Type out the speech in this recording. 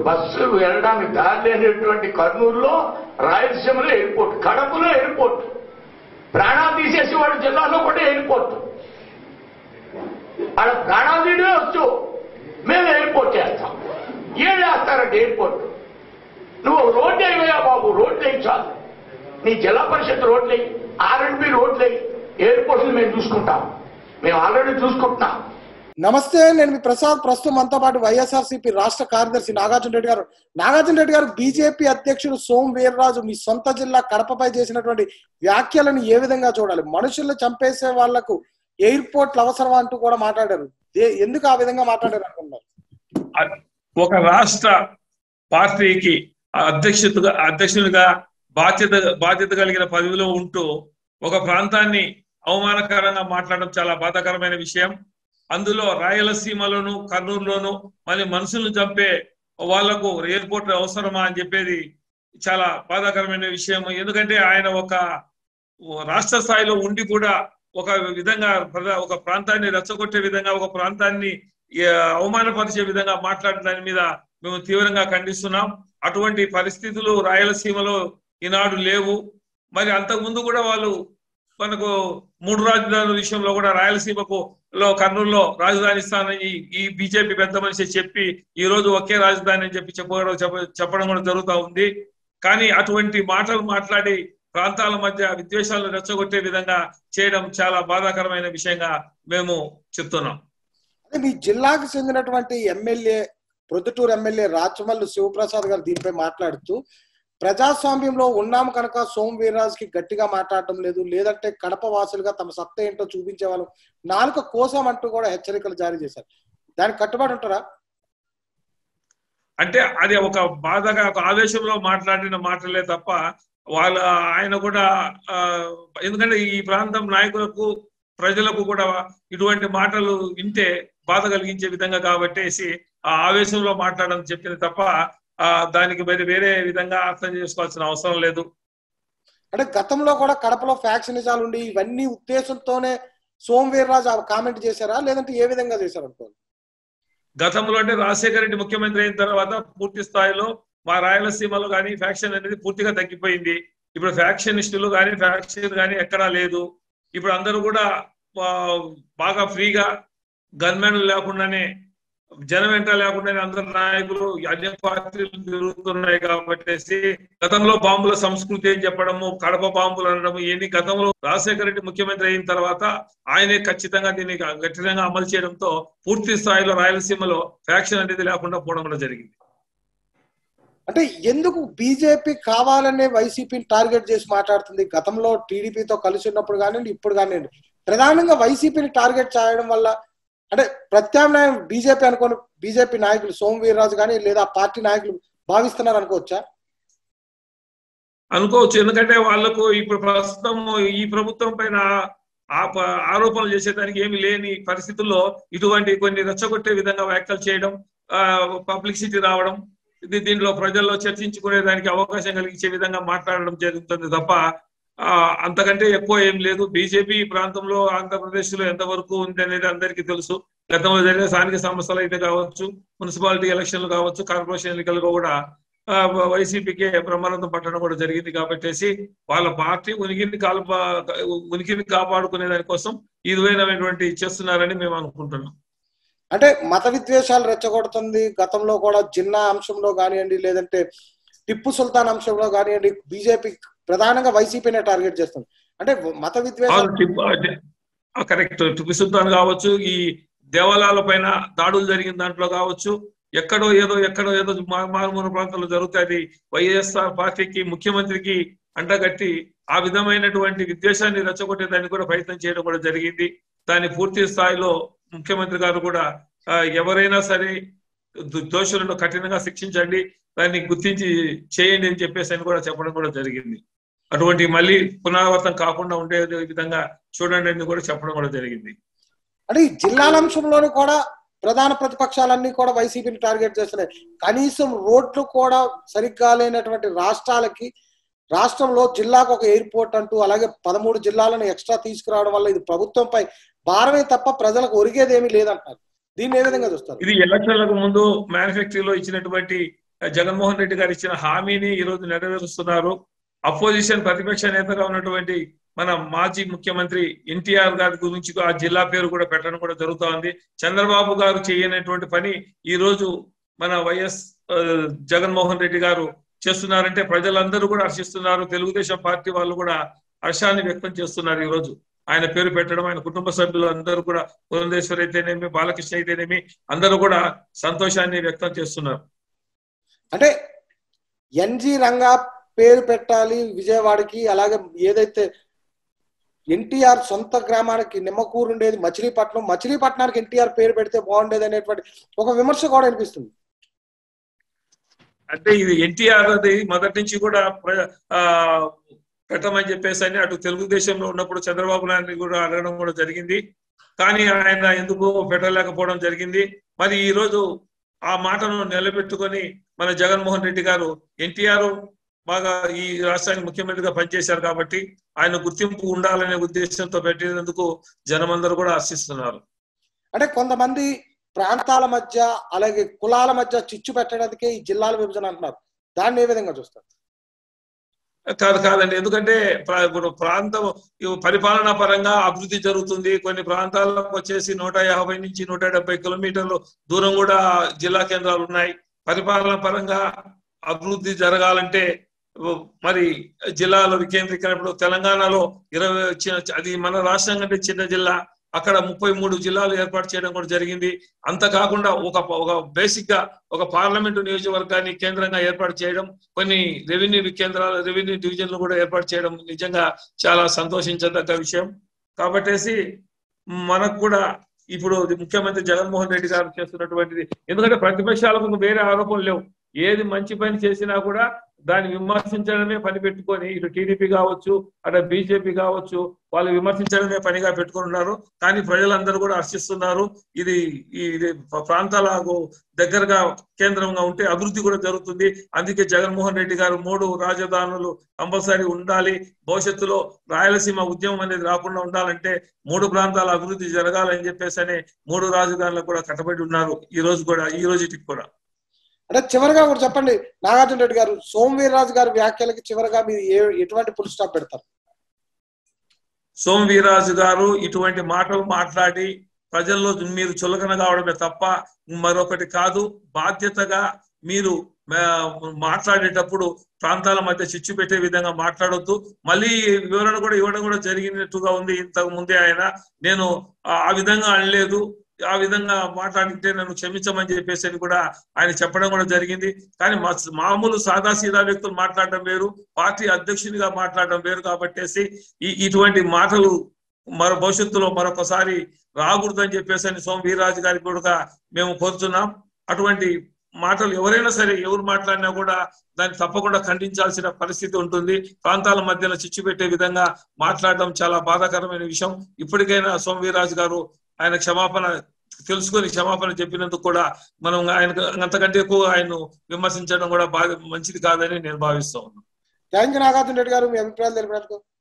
bus వెళ్ళడానికి దారి లేనటువంటి కర్నూలులో రాయలసీమలో ఎయిర్పోర్ట్ కడపలో ఎయిర్పోర్ట్ ప్రాణాలు తీసేసి వాడు జిల్లాలో కూడా ఎయిర్పోర్ట్ ఆడ ప్రాణాలు తీయడే వచ్చు మేము ఎయిర్పోర్ట్ చేస్తాం ఏం చేస్తారంటే ఎయిర్పోర్ట్ నువ్వు రోడ్డు వేయవా బాబు రోడ్లు వేయి చాలు నీ జిల్లా పరిషత్ రోడ్లు వేయి ఆర్ఎండ్బి రోడ్లు వేయి ఎయిర్పోర్ట్లు మేము చూసుకుంటాం మేము ఆల్రెడీ చూసుకుంటున్నాం నమస్తే నేను మీ ప్రసాద్ ప్రస్తుతం మనతో పాటు వైఎస్ఆర్సీపీ రాష్ట్ర కార్యదర్శి నాగార్జున రెడ్డి గారు నాగార్జున రెడ్డి గారు బీజేపీ అధ్యక్షుడు సోమ్ వీర్రాజు మీ సొంత జిల్లా కడపపై చేసినటువంటి వ్యాఖ్యలను ఏ విధంగా చూడాలి మనుషుల్ని చంపేసే వాళ్లకు ఎయిర్పోర్ట్లు అవసరమా అంటూ కూడా మాట్లాడారు ఏ- ఎందుకు ఆ విధంగా మాట్లాడారు అనుకున్నారు ఒక రాష్ట్ర పార్టీకి అధ్యక్షతగా అధ్యక్షునిగా బాధ్యత బాధ్యత కలిగిన పదవిలో ఉంటూ ఒక ప్రాంతాన్ని అవమానకరంగా మాట్లాడడం చాలా బాధాకరమైన విషయం అందులో రాయలసీమలోను కర్నూలులోను మళ్ళీ మనుషులను చంపే వాళ్లకు ఎయిర్పోర్ట్ అవసరమా అని చెప్పేది చాలా బాధాకరమైన విషయం ఎందుకంటే ఆయన ఒక రాష్ట్ర స్థాయిలో ఉండి కూడా ఒక విధంగా ప్రజా- ఒక ప్రాంతాన్ని రెచ్చగొట్టే విధంగా ఒక ప్రాంతాన్ని ఏ, అవమానపరిచే విధంగా మాట్లాడిన దాని మీద మేము తీవ్రంగా ఖండిస్తున్నాం అటువంటి పరిస్థితులు రాయలసీమలో ఈనాడు లేవు మరి అంతకు ముందు కూడా వాళ్ళు మనకు మూడు రాజధానుల విషయంలో కూడా రాయలసీమకు లో కర్నూలులో రాజధాని స్థానం ఈ బీజేపీ పెద్ద మనిషి చెప్పి ఈ రోజు ఒకే రాజధాని అని చెప్పి చెప్పడం చెప్ప- చెప్పడం కూడా జరుగుతూ ఉంది కానీ అటువంటి మాటలు మాట్లాడి ప్రాంతాల మధ్య విద్వేషాలను రెచ్చగొట్టే విధంగా చేయడం చాలా బాధాకరమైన విషయంగా మేము చెప్తున్నాం అదే మీ జిల్లాకు చెందినటువంటి ఎమ్మెల్యే ప్రొద్దుటూరు ఎమ్మెల్యే రాచమల్లు శివప్రసాద్ గారు దీనిపై మాట్లాడుతూ ప్రజాస్వామ్యంలో ఉన్నాము కనుక సోమ్ వీర్రాజ్ కి గట్టిగా మాట్లాడటం లేదు లేదంటే కడప వాసులుగా తమ సత్తా ఏంటో చూపించే వాళ్ళు నాలుక కోసం అంటూ కూడా హెచ్చరికలు జారీ చేశారు దానికి కట్టుబడి ఉంటారా అంటే అది ఒక బాధగా ఒక ఆవేశంలో మాట్లాడిన మాటలే తప్ప వాళ్ళ ఆయన కూడా ఆ, ఎందుకంటే ఈ ప్రాంతం నాయకులకు ప్రజలకు కూడా ఇటువంటి మాటలు వింటే బాధ కలిగించే విధంగా కాబట్టేసి ఆ ఆవేశంలో మాట్లాడడం చెప్పింది తప్ప ఆ దానికి మరి వేరే విధంగా అర్థం చేసుకోవాల్సిన అవసరం లేదు అంటే గతంలో కూడా కడపలో ఫ్యాక్షనిజాలు ఉండి ఇవన్నీ ఉద్దేశంతోనే సోమ్ వీర్రాజు ఆ కామెంట్ చేశారా లేదంటే ఏ విధంగా చేశారు అనుకోవాలి గతంలో అంటే రాజశేఖర రెడ్డి ముఖ్యమంత్రి అయిన తర్వాత పూర్తి స్థాయిలో మా రాయలసీమలో కానీ ఫ్యాక్షన్ అనేది పూర్తిగా తగ్గిపోయింది ఇప్పుడు ఫ్యాక్షనిస్టులు కానీ ఫ్యాక్షన్ కానీ ఎక్కడా లేదు ఇప్పుడు అందరూ కూడా ఆ, బాగా ఫ్రీగా గన్మెన్లు లేకుండానే జనం వెంట లేకుండానే అందరు నాయకులు అన్ని పార్టీలు తిరుగుతున్నాయి కాబట్టి గతంలో బాంబుల సంస్కృతి అని చెప్పడము కడప బాంబులు అనడము ఇవన్నీ గతంలో రాజశేఖర రెడ్డి ముఖ్యమంత్రి అయిన తర్వాత ఆయనే ఖచ్చితంగా దీన్ని గట్టిగా అమలు చేయడంతో పూర్తి స్థాయిలో రాయలసీమలో ఫ్యాక్షన్ అనేది లేకుండా పోవడం కూడా జరిగింది అంటే ఎందుకు బీజేపీ కావాలనే వైసీపీని టార్గెట్ చేసి మాట్లాడుతుంది గతంలో టీడీపీతో కలిసి ఉన్నప్పుడు కానివ్వండి ఇప్పుడు కానివ్వండి ప్రధానంగా వైసీపీని టార్గెట్ చేయడం వల్ల అంటే ప్రత్యామ్నాయం బీజేపీ అనుకోని బీజేపీ నాయకులు సోమ్ వీర్రాజు కానీ లేదా ఆ పార్టీ నాయకులు భావిస్తున్నారు అనుకోవచ్చా అనుకోవచ్చు ఎందుకంటే వాళ్ళకు ఇప్పుడు ప్రస్తుతం ఈ ప్రభుత్వం పైన ఆ- ఆరోపణలు చేసేదానికి ఏమి లేని పరిస్థితుల్లో ఇటువంటి కొన్ని రెచ్చగొట్టే విధంగా వ్యాఖ్యలు చేయడం పబ్లిసిటీ రావడం ఇది దీంట్లో ప్రజల్లో చర్చించుకునే దానికి అవకాశం కలిగించే విధంగా మాట్లాడడం జరుగుతుంది తప్ప ఆ, అంతకంటే ఎక్కువ ఏం లేదు బీజేపీ ఈ ప్రాంతంలో ఆంధ్రప్రదేశ్ లో ఎంతవరకు ఉంది అనేది అందరికీ తెలుసు గతంలో జరిగిన స్థానిక సంస్థలు అయితే కావచ్చు మున్సిపాలిటీ ఎలక్షన్లు కావచ్చు కార్పొరేషన్ ఎన్నికల్లో కూడా ఆ, వైసీపీకి బ్రహ్మానందం పట్టడం కూడా జరిగింది కాబట్టేసి వాళ్ళ పార్టీ ఉనికిని కాల్ప ఉనికిని కాపాడుకునే దానికోసం ఈ విధమైనటువంటి చేస్తున్నారని మేము అనుకుంటున్నాం అంటే మత విద్వేషాలు రెచ్చగొడుతుంది గతంలో కూడా జిన్నా అంశంలో కానివ్వండి లేదంటే టిప్పు సుల్తాన్ అంశంలో కానివ్వండి బీజేపీ ప్రధానంగా వైసీపీనే టార్గెట్ చేస్తుంది అంటే మత విద్వేషాలు కరెక్ట్ టిప్పు సుల్తాన్ కావచ్చు ఈ దేవాలయాల పైన దాడులు జరిగిన దాంట్లో కావచ్చు ఎక్కడో ఏదో ఎక్కడో ఏదో మా- మారుమూల ప్రాంతాల్లో జరుగుతుంది వైఎస్ఆర్ పార్టీకి ముఖ్యమంత్రికి అంటగట్టి ఆ విధమైనటువంటి విద్వేషాన్ని రెచ్చగొట్టే దాన్ని కూడా ప్రయత్నం చేయడం కూడా జరిగింది దాన్ని పూర్తి స్థాయిలో ముఖ్యమంత్రి గారు కూడా ఆ, ఎవరైనా సరే దు- దోషులను కఠినంగా శిక్షించండి దాన్ని గుర్తించి చేయండి అని చెప్పేసి అని కూడా చెప్పడం కూడా జరిగింది అటువంటి మళ్ళీ పునరావృతం కాకుండా ఉండే విధంగా చూడండి అని కూడా చెప్పడం కూడా జరిగింది అంటే ఈ జిల్లాల అంశంలోనూ కూడా ప్రధాన ప్రతిపక్షాలన్నీ కూడా వైసీపీని టార్గెట్ చేస్తున్నాయి కనీసం రోడ్లు కూడా సరిగ్గా లేనటువంటి రాష్ట్రాలకి రాష్ట్రంలో జిల్లాకు ఒక ఎయిర్పోర్ట్ అంటూ అలాగే పదమూడు జిల్లాలను ఎక్స్ట్రా తీసుకురావడం వల్ల ఇది ప్రభుత్వంపై భారమే తప్ప ప్రజలకు ఒరిగేది ఏమీ లేదంటారు దీన్ని ఏ విధంగా చూస్తారు ఇది ఎలక్షన్లకు ముందు మేనిఫెస్టోలో ఇచ్చినటువంటి జగన్మోహన్ రెడ్డి గారు ఇచ్చిన హామీని ఈ రోజు నెరవేరుస్తున్నారు అపోజిషన్ ప్రతిపక్ష నేతగా ఉన్నటువంటి మన మాజీ ముఖ్యమంత్రి ఎన్టీఆర్ గారి గురించి ఆ జిల్లా పేరు కూడా పెట్టడం కూడా జరుగుతా ఉంది చంద్రబాబు గారు చేయనటువంటి పని ఈ రోజు మన వైఎస్ ఆ, జగన్మోహన్ రెడ్డి గారు చేస్తున్నారంటే ప్రజలందరూ కూడా హర్షిస్తున్నారు తెలుగుదేశం పార్టీ వాళ్ళు కూడా హర్షాన్ని వ్యక్తం చేస్తున్నారు ఈ రోజు ఆయన పేరు పెట్టడం ఆయన కుటుంబ సభ్యులు అందరూ కూడా పురంధేశ్వరి అయితేనేమి బాలకృష్ణ అయితేనేమి అందరూ కూడా సంతోషాన్ని వ్యక్తం చేస్తున్నారు అంటే ఎన్జి రంగా పేరు పెట్టాలి విజయవాడకి అలాగే ఏదైతే ఎన్టీఆర్ సొంత గ్రామానికి నిమ్మకూరు ఉండేది మచిలీపట్నం మచిలీపట్నానికి ఎన్టీఆర్ పేరు పెడితే బాగుండేది అనేటువంటి ఒక విమర్శ కూడా అనిపిస్తుంది అంటే ఇది ఎన్టీఆర్ అది మొదటి నుంచి కూడా ప్ర- ఆ, పెట్టమని చెప్పేసి అని అటు తెలుగుదేశంలో ఉన్నప్పుడు చంద్రబాబు నాయుడు కూడా అడగడం కూడా జరిగింది కానీ ఆయన ఎందుకు పెట్టలేకపోవడం జరిగింది మరి ఈ రోజు ఆ మాటను నిలబెట్టుకొని మన జగన్మోహన్ రెడ్డి గారు ఎన్టీఆర్ బాగా ఈ రాష్ట్రానికి ముఖ్యమంత్రిగా పనిచేశారు కాబట్టి ఆయన గుర్తింపు ఉండాలనే ఉద్దేశంతో పెట్టినందుకు జనమందరూ కూడా హర్షిస్తున్నారు అంటే కొంతమంది ప్రాంతాల మధ్య అలాగే కులాల మధ్య చిచ్చు పెట్టడానికే ఈ జిల్లాల విభజన అంటున్నారు దాన్ని ఏ విధంగా చూస్తారు కాదు కాదండి ఎందుకంటే ప్ర- ఇప్పుడు ప్రాంతం ఇవి పరిపాలనా పరంగా అభివృద్ధి జరుగుతుంది కొన్ని ప్రాంతాలకు వచ్చేసి నూట యాభై నుంచి నూట డెబ్బై కిలోమీటర్లు దూరం కూడా జిల్లా కేంద్రాలు ఉన్నాయి పరిపాలన పరంగా అభివృద్ధి జరగాలంటే ఉ, మరి జిల్లాలో వికేంద్రీకరణ ఇప్పుడు తెలంగాణలో ఇరవై చి- అది మన రాష్ట్రం కంటే చిన్న జిల్లా అక్కడ ముప్పై మూడు జిల్లాలు ఏర్పాటు చేయడం కూడా జరిగింది అంత కాకుండా ఒక ఒక బేసిక్ గా ఒక పార్లమెంటు నియోజకవర్గాన్ని కేంద్రంగా ఏర్పాటు చేయడం కొన్ని రెవెన్యూ కేంద్రాలు రెవెన్యూ డివిజన్లు కూడా ఏర్పాటు చేయడం నిజంగా చాలా సంతోషించదగ్గ విషయం కాబట్టేసి మనకు కూడా ఇప్పుడు ముఖ్యమంత్రి జగన్మోహన్ రెడ్డి గారు చేస్తున్నటువంటిది ఎందుకంటే ప్రతిపక్షాలకు వేరే ఆరోపణలు లేవు ఏది మంచి పని చేసినా కూడా దాన్ని విమర్శించడమే పని పెట్టుకొని ఇటు టీడీపీ కావచ్చు అటు బీజేపీ కావచ్చు వాళ్ళు విమర్శించడమే పనిగా పెట్టుకున్నారు కానీ ప్రజలందరూ కూడా హర్షిస్తున్నారు ఇది ఇది ప్రాంతాలకు దగ్గరగా కేంద్రంగా ఉంటే అభివృద్ధి కూడా జరుగుతుంది అందుకే జగన్మోహన్ రెడ్డి గారు మూడు రాజధానులు కంపల్సరీ ఉండాలి భవిష్యత్తులో రాయలసీమ ఉద్యమం అనేది రాకుండా ఉండాలంటే మూడు ప్రాంతాల అభివృద్ధి జరగాలని చెప్పేసి అనే మూడు రాజధానులకు కూడా కట్టబడి ఉన్నారు ఈ రోజు కూడా ఈ రోజుకి కూడా అంటే చివరిగా కూడా చెప్పండి నాగార్జున రెడ్డి గారు సోమవీర్రాజు గారి వ్యాఖ్యలకి చివరిగా మీరు ఏ- ఎటువంటి పుల్ స్టాప్ పెడతారు సోమ వీర్రాజు గారు ఇటువంటి మాటలు మాట్లాడి ప్రజల్లో మీరు చులకన కావడమే తప్ప మరొకటి కాదు బాధ్యతగా మీరు ఆ, మాట్లాడేటప్పుడు ప్రాంతాల మధ్య చిచ్చు పెట్టే విధంగా మాట్లాడొద్దు మళ్ళీ వివరణ కూడా ఇవ్వడం కూడా జరిగినట్టుగా ఉంది ఇంతకు ముందే ఆయన నేను ఆ- ఆ విధంగా అనలేదు ఆ విధంగా మాట్లాడితే నన్ను క్షమించమని చెప్పేసి అని కూడా ఆయన చెప్పడం కూడా జరిగింది కానీ మా- మామూలు సాదా సీదా వ్యక్తులు మాట్లాడడం వేరు పార్టీ అధ్యక్షునిగా మాట్లాడడం వేరు కాబట్టేసి ఈ ఇటువంటి మాటలు మరో భవిష్యత్తులో మరొకసారి రాకూడదని చెప్పేసి అని సోమ వీర్రాజు గారికి కూడా మేము కోరుతున్నాం అటువంటి మాటలు ఎవరైనా సరే ఎవరు మాట్లాడినా కూడా దాన్ని తప్పకుండా ఖండించాల్సిన పరిస్థితి ఉంటుంది ప్రాంతాల మధ్యన చిచ్చు పెట్టే విధంగా మాట్లాడడం చాలా బాధాకరమైన విషయం ఇప్పటికైనా సోమ వీర్రాజు గారు ఆయన క్షమాపణ తెలుసుకొని క్షమాపణ చెప్పినందుకు కూడా మనం ఆయన అంతకంటే ఎక్కువ ఆయన విమర్శించడం కూడా బాగా మంచిది కాదని నేను భావిస్తా ఉన్నాను థ్యాంక్ యూ నాగార్జున రెడ్డి గారు మీ అభిప్రాయాలు తెలిపినందుకు